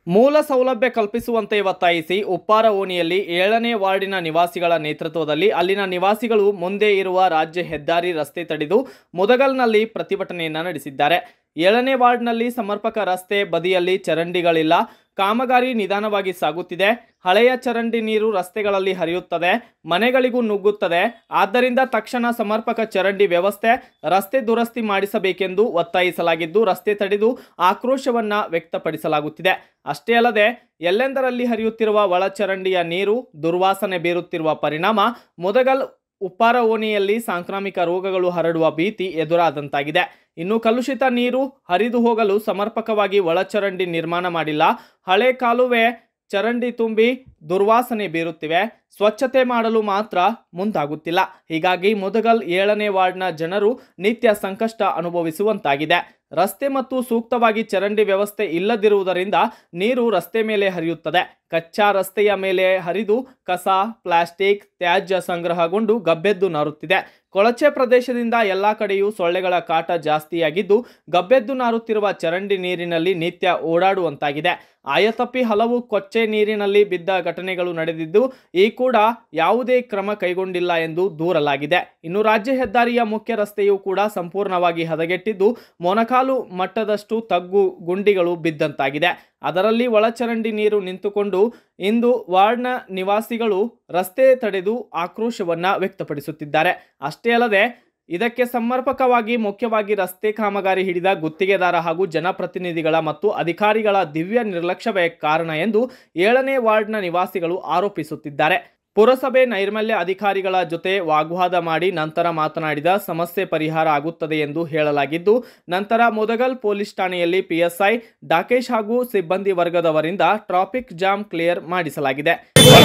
ಮೂಲ ಸೌಲಭ್ಯ ಕಲ್ಪಿಸುವಂತೆ ಒತ್ತಾಯಿಸಿ ಉಪ್ಪಾರ ಓಣಿಯಲ್ಲಿ ಏಳನೇ ವಾರ್ಡಿನ ನಿವಾಸಿಗಳ ನೇತೃತ್ವದಲ್ಲಿ ಅಲ್ಲಿನ ನಿವಾಸಿಗಳು ಮುಂದೆ ಇರುವ ರಾಜ್ಯ ಹೆದ್ದಾರಿ ರಸ್ತೆ ತಡೆದು ಮುದಗಲ್ನಲ್ಲಿ ಪ್ರತಿಭಟನೆಯನ್ನು ನಡೆಸಿದ್ದಾರೆ ಏಳನೇ ವಾರ್ಡ್ನಲ್ಲಿ ಸಮರ್ಪಕ ರಸ್ತೆ ಬದಿಯಲ್ಲಿ ಚರಂಡಿಗಳಿಲ್ಲ ಕಾಮಗಾರಿ ನಿಧಾನವಾಗಿ ಸಾಗುತ್ತಿದೆ ಹಳೆಯ ಚರಂಡಿ ನೀರು ರಸ್ತೆಗಳಲ್ಲಿ ಹರಿಯುತ್ತದೆ ಮನೆಗಳಿಗೂ ನುಗ್ಗುತ್ತದೆ ಆದ್ದರಿಂದ ತಕ್ಷಣ ಸಮರ್ಪಕ ಚರಂಡಿ ವ್ಯವಸ್ಥೆ ರಸ್ತೆ ದುರಸ್ತಿ ಮಾಡಿಸಬೇಕೆಂದು ಒತ್ತಾಯಿಸಲಾಗಿದ್ದು ರಸ್ತೆ ತಡೆದು ಆಕ್ರೋಶವನ್ನ ವ್ಯಕ್ತಪಡಿಸಲಾಗುತ್ತಿದೆ ಅಷ್ಟೇ ಅಲ್ಲದೆ ಎಲ್ಲೆಂದರಲ್ಲಿ ಹರಿಯುತ್ತಿರುವ ಒಳಚರಂಡಿಯ ನೀರು ದುರ್ವಾಸನೆ ಬೀರುತ್ತಿರುವ ಪರಿಣಾಮ ಮುದಗಲ್ ಉಪ್ಪಾರ ಓಣಿಯಲ್ಲಿ ಸಾಂಕ್ರಾಮಿಕ ರೋಗಗಳು ಹರಡುವ ಭೀತಿ ಎದುರಾದಂತಾಗಿದೆ ಇನ್ನು ಕಲುಷಿತ ನೀರು ಹರಿದು ಹೋಗಲು ಸಮರ್ಪಕವಾಗಿ ಒಳಚರಂಡಿ ನಿರ್ಮಾಣ ಮಾಡಿಲ್ಲ ಹಳೆ ಕಾಲುವೆ ಚರಂಡಿ ತುಂಬಿ ದುರ್ವಾಸನೆ ಬೀರುತ್ತಿವೆ ಸ್ವಚ್ಛತೆ ಮಾಡಲು ಮಾತ್ರ ಮುಂದಾಗುತ್ತಿಲ್ಲ ಹೀಗಾಗಿ ಮುದಗಲ್ ಏಳನೇ ವಾರ್ಡ್ನ ಜನರು ನಿತ್ಯ ಸಂಕಷ್ಟ ಅನುಭವಿಸುವಂತಾಗಿದೆ ರಸ್ತೆ ಮತ್ತು ಸೂಕ್ತವಾಗಿ ಚರಂಡಿ ವ್ಯವಸ್ಥೆ ಇಲ್ಲದಿರುವುದರಿಂದ ನೀರು ರಸ್ತೆ ಮೇಲೆ ಹರಿಯುತ್ತದೆ ಕಚ್ಚಾ ರಸ್ತೆಯ ಮೇಲೆ ಹರಿದು ಕಸ ಪ್ಲಾಸ್ಟಿಕ್ ತ್ಯಾಜ್ಯ ಸಂಗ್ರಹಗೊಂಡು ಗಬ್ಬೆದ್ದು ನಾರುತ್ತಿದೆ ಕೊಳಚೆ ಪ್ರದೇಶದಿಂದ ಎಲ್ಲ ಕಡೆಯೂ ಸೊಳ್ಳೆಗಳ ಕಾಟ ಜಾಸ್ತಿಯಾಗಿದ್ದು ಗಬ್ಬೆದ್ದು ನಾರುತ್ತಿರುವ ಚರಂಡಿ ನೀರಿನಲ್ಲಿ ನಿತ್ಯ ಓಡಾಡುವಂತಾಗಿದೆ ಆಯತಪ್ಪಿ ಹಲವು ಕೊಚ್ಚೆ ನೀರಿನಲ್ಲಿ ಬಿದ್ದ ಘಟನೆಗಳು ನಡೆದಿದ್ದು ಈ ಕೂಡ ಯಾವುದೇ ಕ್ರಮ ಕೈಗೊಂಡಿಲ್ಲ ಎಂದು ದೂರಲಾಗಿದೆ ಇನ್ನು ರಾಜ್ಯ ಹೆದ್ದಾರಿಯ ಮುಖ್ಯ ರಸ್ತೆಯೂ ಕೂಡ ಸಂಪೂರ್ಣವಾಗಿ ಹದಗೆಟ್ಟಿದ್ದು ಮೊನಕಾಲು ಮಟ್ಟದಷ್ಟು ತಗ್ಗು ಗುಂಡಿಗಳು ಬಿದ್ದಂತಾಗಿದೆ ಅದರಲ್ಲಿ ಒಳಚರಂಡಿ ನೀರು ನಿಂತುಕೊಂಡು ಇಂದು ವಾರ್ಡ್ನ ನಿವಾಸಿಗಳು ರಸ್ತೆ ತಡೆದು ಆಕ್ರೋಶವನ್ನ ವ್ಯಕ್ತಪಡಿಸುತ್ತಿದ್ದಾರೆ ಅಷ್ಟೇ ಅಲ್ಲದೆ ಇದಕ್ಕೆ ಸಮರ್ಪಕವಾಗಿ ಮುಖ್ಯವಾಗಿ ರಸ್ತೆ ಕಾಮಗಾರಿ ಹಿಡಿದ ಗುತ್ತಿಗೆದಾರ ಹಾಗೂ ಜನಪ್ರತಿನಿಧಿಗಳ ಮತ್ತು ಅಧಿಕಾರಿಗಳ ದಿವ್ಯ ನಿರ್ಲಕ್ಷ್ಯವೇ ಕಾರಣ ಎಂದು ಏಳನೇ ವಾರ್ಡ್ನ ನಿವಾಸಿಗಳು ಆರೋಪಿಸುತ್ತಿದ್ದಾರೆ ಪುರಸಭೆ ನೈರ್ಮಲ್ಯ ಅಧಿಕಾರಿಗಳ ಜೊತೆ ವಾಗ್ವಾದ ಮಾಡಿ ನಂತರ ಮಾತನಾಡಿದ ಸಮಸ್ಯೆ ಪರಿಹಾರ ಆಗುತ್ತದೆ ಎಂದು ಹೇಳಲಾಗಿದ್ದು ನಂತರ ಮುದಗಲ್ ಪೊಲೀಸ್ ಠಾಣೆಯಲ್ಲಿ ಪಿಎಸ್ಐ ಡಾಕೇಶ್ ಹಾಗೂ ಸಿಬ್ಬಂದಿ ವರ್ಗದವರಿಂದ ಟ್ರಾಫಿಕ್ ಜಾಮ್ ಕ್ಲಿಯರ್ ಮಾಡಿಸಲಾಗಿದೆ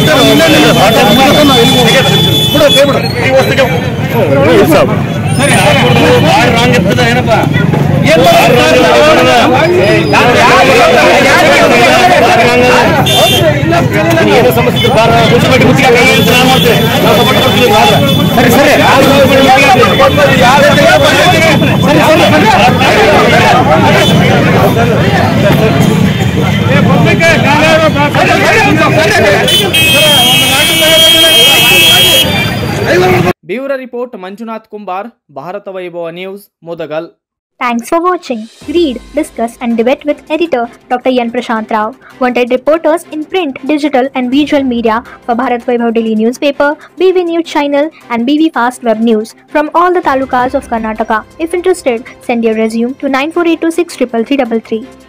ಏನೋ ಸಮಸ್ಯೆ ಬಾರ ಮುನ್ಸಿಪಾಲಿಟಿ ಮುಚ್ಚಿಗೆ ಕೈ ಇಟ್ಟು ನಾವು ಮಾಡ್ತೇವೆ ನಾವು ಸಪೋರ್ಟ್ ಕೊಡ್ತೀವಿ ಬಾರ ಸರಿ ಸರಿ bureau report Manjunath Kumbar Bharata Vaibhava news Mudgal Thanks for watching. Read, discuss, and debate with editor Dr. Yan Prashant Rao. Wanted reporters in print, digital, and visual media for Bharat Vaibhav Daily Newspaper, BV News Channel, and BV Fast Web News from all the talukas of Karnataka. If interested, send your resume to 9482633333.